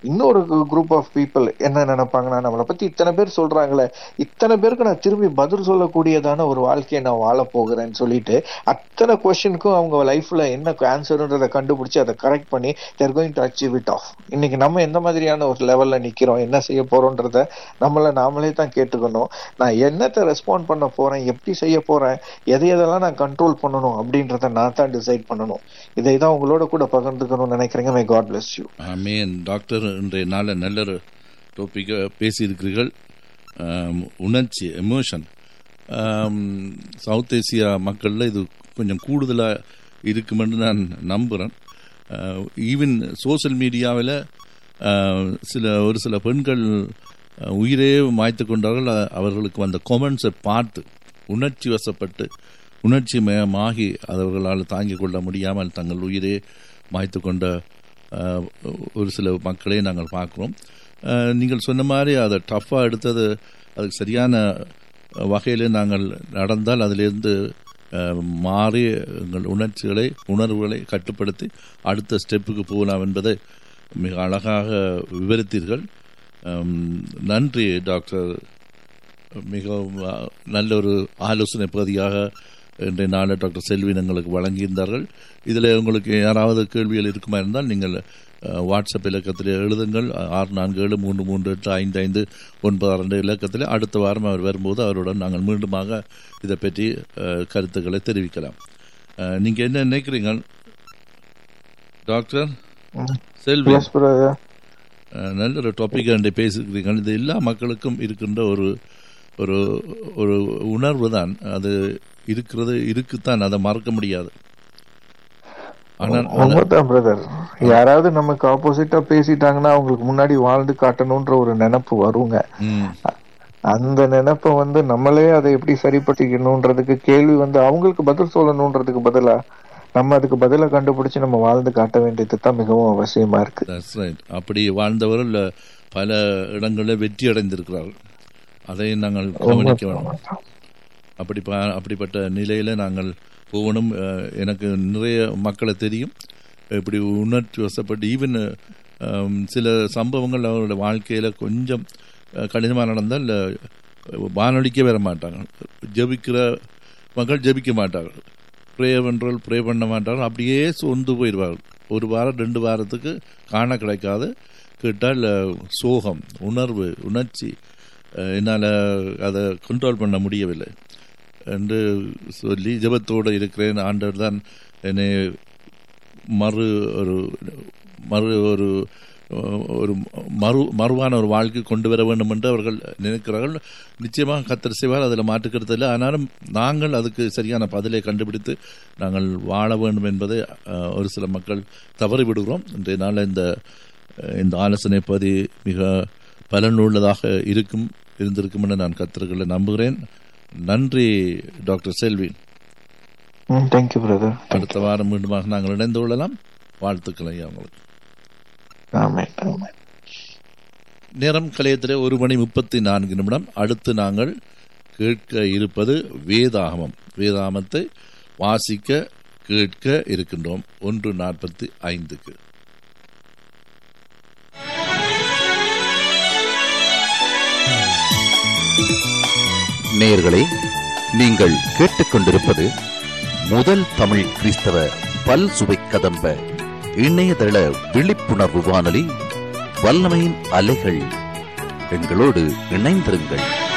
இன்னொரு group of people என்ன நினைப்பாங்கன்னா நம்மளை பத்தி இத்தனை பேர் சொல்றாங்களே இத்தனை பேருக்கு நான் திரும்பி பதில் சொல்லக்கூடியதான ஒரு வாழ்க்கையை நான் வாழ போகிறேன்னு சொல்லிட்டு அத்தனை கொஸ்டினுக்கும் அவங்க லைஃப்ல என்ன ஆன்சர்ன்றதை கண்டுபிடிச்சு அதை கரெக்ட் பண்ணி they're going to achieve it of இன்னைக்கு நம்ம எந்த மாதிரியான ஒரு லெவல்ல நிக்கிறோம் என்ன செய்ய போறோன்றத நம்மள நாமளே தான் கேட்டுக்கணும் நான் என்னத்தை ரெஸ்பாண்ட் பண்ண போறேன் எப்படி செய்ய போறேன் எதை எதெல்லாம் நான் கண்ட்ரோல் பண்ணணும் அப்படின்றத நான் தான் டிசைட் பண்ணணும் இதை தான் உங்களோட கூட பகிர்ந்துக்கணும்னு நினைக்கிறேங்க my god bless you amen doctor இன்றைய நாளில் நல்ல ஒரு டாப்பிக்கை பேசியிருக்கிறீர்கள் ஆம், உணர்ச்சி எமோஷன் சவுத் ஏசியா மக்களில் இது கொஞ்சம் கூடுதலாக இருக்குமென்று நான் நம்புகிறேன் ஈவன் சோஷியல் மீடியாவில் சில ஒரு சில பெண்கள் அஹ், உயிரே மாய்த்து கொண்டார்கள் அ- அவர்களுக்கு வந்த கொமெண்ட்ஸை பார்த்து உணர்ச்சி வசப்பட்டு உணர்ச்சி மயமாகி அவர்களால் தாங்கிக் கொள்ள முடியாமல் தங்கள் உயிரே மாய்த்து கொண்ட அஹ், ஒரு சில மக்களை நாங்கள் பார்க்குறோம் அஹ், நீங்கள் சொன்ன மாதிரி அதை டஃப்பாக எடுத்தது அதுக்கு சரியான வகையில் நாங்கள் நடந்தால் அதிலிருந்து அஹ், மாறி எங்கள் உணர்ச்சிகளை உணர்வுகளை கட்டுப்படுத்தி அடுத்த ஸ்டெப்புக்கு போகலாம் என்பதை மிக அழகாக விவரித்தீர்கள் அம், நன்றி டாக்டர் மிகவும் அ, நல்ல ஒரு ஆலோசனை பகுதியாக இன்றைய நாளில் டாக்டர் செல்வின் எங்களுக்கு வழங்கியிருந்தார்கள் இதில் உங்களுக்கு யாராவது கேள்விகள் இருக்குமா இருந்தால் நீங்கள் அ, வாட்ஸ்அப் இலக்கத்தில் எழுதுங்கள் ஆறு நான்கு ஏழு மூன்று மூன்று எட்டு ஐந்து ஐந்து ஒன்பது ரெண்டு இலக்கத்தில் அடுத்த வாரம் அவர் வரும்போது அவருடன் நாங்கள் மீண்டுமாக இதை பற்றி அ, கருத்துக்களை தெரிவிக்கலாம் நீங்கள் என்ன நினைக்கிறீங்க doctor Selvi yes brother ah நல்ல ஒரு டாபிக் அண்டை பேசிக்கிறீங்க இது எல்லா மக்களுக்கும் இருக்கின்ற ஒரு ஒரு ஒரு உணர்வு தான் அது இருக்கிறது இருக்குத்தான் அதை மறக்க முடியாது ஆனால் ஆனா- உண்மைதான் பிரதர் யாராவது நமக்கு ஆப்போசிட்டா பேசிட்டாங்கன்னா அவங்களுக்கு முன்னாடி வாழ்ந்து காட்டணும்ன்ற ஒரு நினைப்பு வருங்க ம், அந்த நினைப்பை வந்து நம்மளே அதை எப்படி சரிப்படுத்திக்கணுன்றதுக்கு கேள்வி வந்து அவங்களுக்கு பதில் சொல்லணுன்றதுக்கு பதிலா நம்ம அதுக்கு பதிலை கண்டுபிடிச்சு நம்ம வாழ்ந்து காட்ட வேண்டியது தான் மிகவும் அவசியமா இருக்கு that's right. அப்படி வாழ்ந்தவர்கள் பல இடங்களில் வெற்றி அடைந்திருக்கிறார்கள் அதை நாங்கள் கவனிக்க வேண்டும் அப்படி பா- அப்படிப்பட்ட நிலையில நாங்கள் போகணும் அஹ், எனக்கு நிறைய மக்களை தெரியும் இப்படி உணர்ச்சி வசப்பட்டு ஈவன் சில சம்பவங்கள் அவருடைய வாழ்க்கையில கொஞ்சம் அஹ், கடினமா நடந்தால் அஹ், வானொலிக்க வர மாட்டாங்க ஜெபிக்கிற மக்கள் ஜெபிக்க மாட்டார்கள் ப்ரே பண்றவர்கள் ப்ரே பண்ண மாட்டார்கள் அப்படியே சொந்து போயிடுவார்கள் ஒரு வாரம் ரெண்டு வாரத்துக்கு காண கிடைக்காது கேட்டால் அஹ், சோகம் உணர்வு உணர்ச்சி அஹ், என்னால் அதை கண்ட்ரோல் பண்ண முடியவில்லை என்று சொல்லி ஜெபத்தோடு இருக்கிறேன் ஆண்டவர் தான் என்னை மறு ஒரு மறு ஒரு ஒரு மறு மறுவான ஒரு வாழ்க்கை கொண்டு வர வேண்டும் என்று அவர்கள் நினைக்கிறார்கள் நிச்சயமாக கத்தர் செய்வார் அதில் மாற்றுக்கிறது இல்லை ஆனாலும் நாங்கள் அதுக்கு சரியான பதிலை கண்டுபிடித்து நாங்கள் வாழ வேண்டும் என்பதை அஹ், ஒரு சில மக்கள் தவறி விடுகிறோம் இன்றைய நாள் இந்த அஹ், இந்த ஆலோசனை பதி மிக பலனுள்ளதாக இருக்கும் இருந்திருக்கும் என நான் கத்தர்களை நம்புகிறேன் நன்றி டாக்டர் செல்வி தேங்க்யூ பிரதர் அடுத்த வாரம் மீண்டுமாக நாங்கள் இணைந்து கொள்ளலாம் வாழ்த்துக்கள் ஐயா உங்களுக்கு ஆமே ஆமே நேரம் கலையத்தில் ஒரு மணி முப்பத்தி நான்கு நிமிடம் அடுத்து நாங்கள் கேட்க இருப்பது வேதாகமம் வேதாகமத்தை வாசிக்க கேட்க இருக்கின்றோம் ஒன்று நாற்பத்தி ஐந்துக்கு நேயர்களே நீங்கள் கேட்டுக்கொண்டிருப்பது முதல் தமிழ் கிறிஸ்தவ பல் சுவை கதம்ப இணையதள விழிப்புணர்வு வானொலி வல்லமையின் அலைகள் எங்களோடு இணைந்திருங்கள்